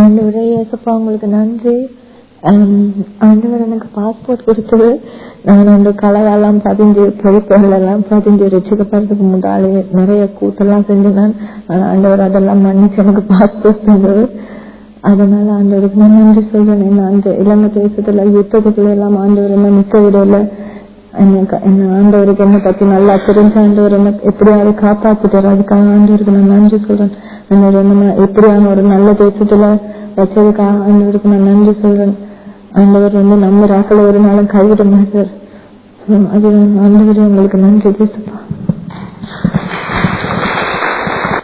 ஆண்டவரே ஏசப்பா உங்களுக்கு நன்றி ஆம், ஆண்டவர் எனக்கு பாஸ்போர்ட் கொடுத்தது நான் அந்த கலையெல்லாம் பதிஞ்சு பொறிப்புகள் எல்லாம் பதிஞ்சு ரசிக்கப்படுறதுக்கு முன்னாலே நிறைய கூத்தெல்லாம் செஞ்சினான் ஆனா ஆண்டவர் அதெல்லாம் மன்னிச்சு எனக்கு பாஸ்போர்ட் தந்தது அதனால ஆண்டவருக்கு நான் நன்றி சொல்றேன் என்ன அந்த இளம தேசத்துல யுத்தத்துக்குள்ள எல்லாம் ஆண்டவர் என்ன நிக்க விடல எனக்கு என்ன ஆண்டவருக்கு என்ன பத்தி நல்லா தெரிஞ்ச ஆண்டவர் என்ன எப்படியாவது காப்பாத்திட்டாரு அதுக்காக ஆண்டவருக்கு நான் நன்றி சொல்றேன் ஆண்டவர் என்ன நான் எப்படியான ஒரு நல்ல தேசத்துல வச்சதுக்காக ஆண்டவருக்கு நான் நன்றி சொல்றேன் ஆண்டவர் வந்து நம்ம ராக்களை ஒரு நாளும் கைவிட மாட்டார் அது ஆண்டவரே உங்களுக்கு நன்றி தேசப்பா